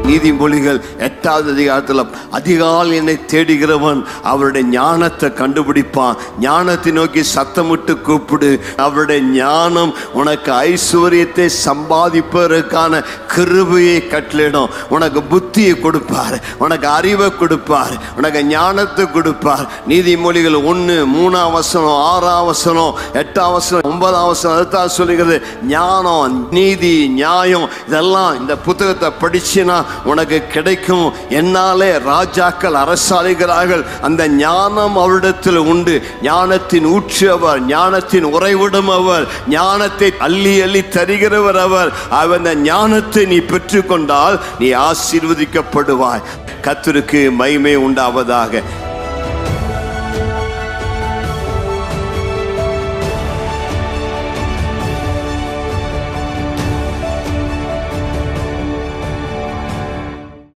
நீதிமொழிகள் எட்டாவது அதிகாரத்தில் அதிகாலை என்னை தேடுகிறவன் அவருடைய ஞானத்தை கண்டுபிடிப்பான் ஞானத்தை நோக்கி சத்தமிட்டு கூப்பிடு அவருடைய ஞானம் உனக்கு ஐஸ்வர்யத்தை சம்பாதிப்பதற்கான கிருபையை கட்டளிடும் உனக்கு புத்தியை கொடுப்பார் உனக்கு அறிவை கொடுப்பார் உனக்கு ஞானத்தை கொடுப்பார் நீதிமொழிகள் ஒன்று மூணாம் வசனம் ஆறாம் வசனம் எட்டாம் வசனம் ஒன்பதாம் வசனம் அதுதான் சொல்லுகிறது ஞானம் நீதி நியாயம் இதெல்லாம் இந்த புத்தகத்தை படிச்சினா உனக்கு கிடைக்கும் என்னாலே ராஜாக்கள் அரசாளுகிறார்கள் அந்த ஞானம் அவரிடத்தில் உண்டு ஞானத்தின் ஊற்று அவர் ஞானத்தின் உறைவிடும் அவர் ஞானத்தை அள்ளி அள்ளி தருகிறவர் அவர் அவர் அந்த ஞானத்தை நீ பெற்றுக்கொண்டால் நீ ஆசீர்வதிக்கப்படுவாய் கத்தருக்கு மகிமை உண்டாவதாக